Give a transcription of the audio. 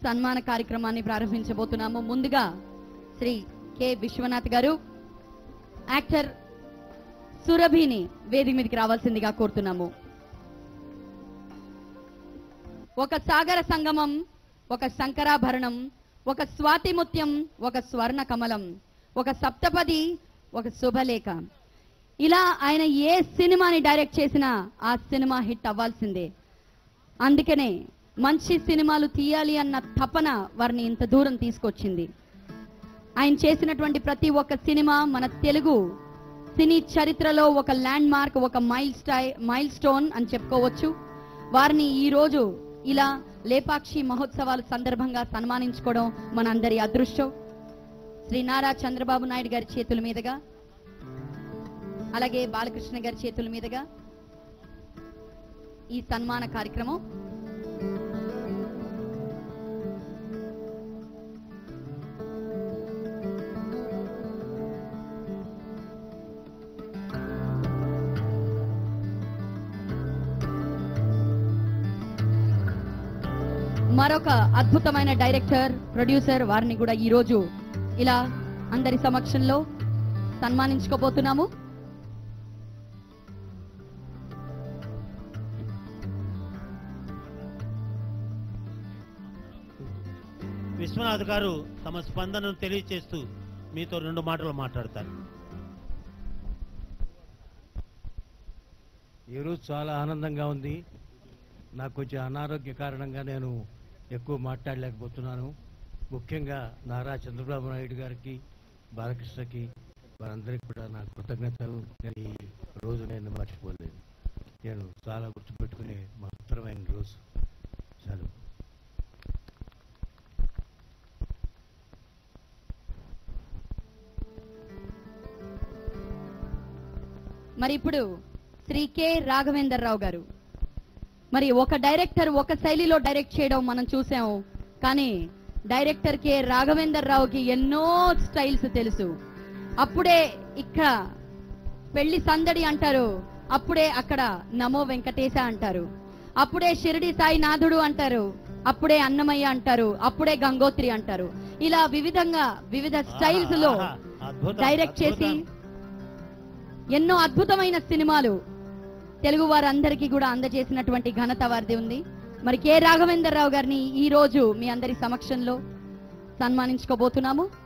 సన్మాన కార్యక్రమాన్ని ప్రారంభించబోతున్నాము ముందుగా శ్రీ కె విశ్వనాథ్ గారు యాక్టర్ సురభిని వేదిక మీదకి రావాల్సిందిగా కోరుతున్నాము ఒక సాగర సంగమం ఒక శంకరాభరణం ఒక స్వాతిముత్యం ఒక స్వర్ణ కమలం ఒక సప్తపది ఒక శుభలేఖ ఇలా ఆయన ఏ సినిమాని డైరెక్ట్ చేసినా ఆ సినిమా హిట్ అవ్వాల్సిందే అందుకనే మంచి సినిమాలు తీయాలి అన్న తపన వారిని ఇంత దూరం తీసుకొచ్చింది ఆయన చేసినటువంటి ప్రతి ఒక్క సినిమా మన తెలుగు సినీ చరిత్రలో ఒక ల్యాండ్ మార్క్ ఒక మైల్ స్టై మైల్ స్టోన్ అని చెప్పుకోవచ్చు వారిని ఈ రోజు ఇలా లేపాక్షి మహోత్సవాల సందర్భంగా సన్మానించుకోవడం మనందరి అదృష్టం శ్రీ నారా చంద్రబాబు నాయుడు గారి చేతుల మీదుగా అలాగే బాలకృష్ణ గారి చేతుల మీదుగా ఈ సన్మాన కార్యక్రమం మరొక అద్భుతమైన డైరెక్టర్ ప్రొడ్యూసర్ వారిని కూడా ఈ రోజు ఇలా అందరి సమక్షంలో సన్మానించుకోబోతున్నాము విశ్వనాథ్ గారు తమ స్పందనను తెలియచేస్తూ మీతో రెండు మాటలు మాట్లాడతారు ఈరోజు చాలా ఆనందంగా ఉంది నాకు కొంచెం అనారోగ్య కారణంగా నేను ఎక్కువ మాట్లాడలేకపోతున్నాను ముఖ్యంగా నారా చంద్రబాబు నాయుడు గారికి బాలకృష్ణకి వారందరికీ కూడా నా కృతజ్ఞతలు నేను ఈ రోజు నేను మర్చిపోలేదు నేను చాలా గుర్తుపెట్టుకునే మహత్తరమైన రోజు సెలవు మరి ఇప్పుడు శ్రీ కె రాఘవేందర్ రావు గారు మరి ఒక డైరెక్టర్ ఒక శైలిలో డైరెక్ట్ చేయడం మనం చూసాము కానీ డైరెక్టర్ కె రాఘవేందర్ రావుకి ఎన్నో స్టైల్స్ తెలుసు అప్పుడే ఇక్కడ పెళ్లి సందడి అంటారు అప్పుడే అక్కడ నమో వెంకటేశ అంటారు అప్పుడే షిరిడి సాయి నాథుడు అంటారు అప్పుడే అన్నమయ్య అంటారు అప్పుడే గంగోత్రి అంటారు ఇలా వివిధంగా వివిధ స్టైల్స్ లో ఆహా, అద్భుతం, డైరెక్ట్ చేసి అద్భుతం. ఎన్నో అద్భుతమైన సినిమాలు తెలుగు వారందరికీ కూడా అందజేసినటువంటి ఘనత వారిది ఉంది మరి కె రాఘవేందర్ రావు గారిని ఈ రోజు మీ అందరి సమక్షంలో సన్మానించుకోబోతున్నాము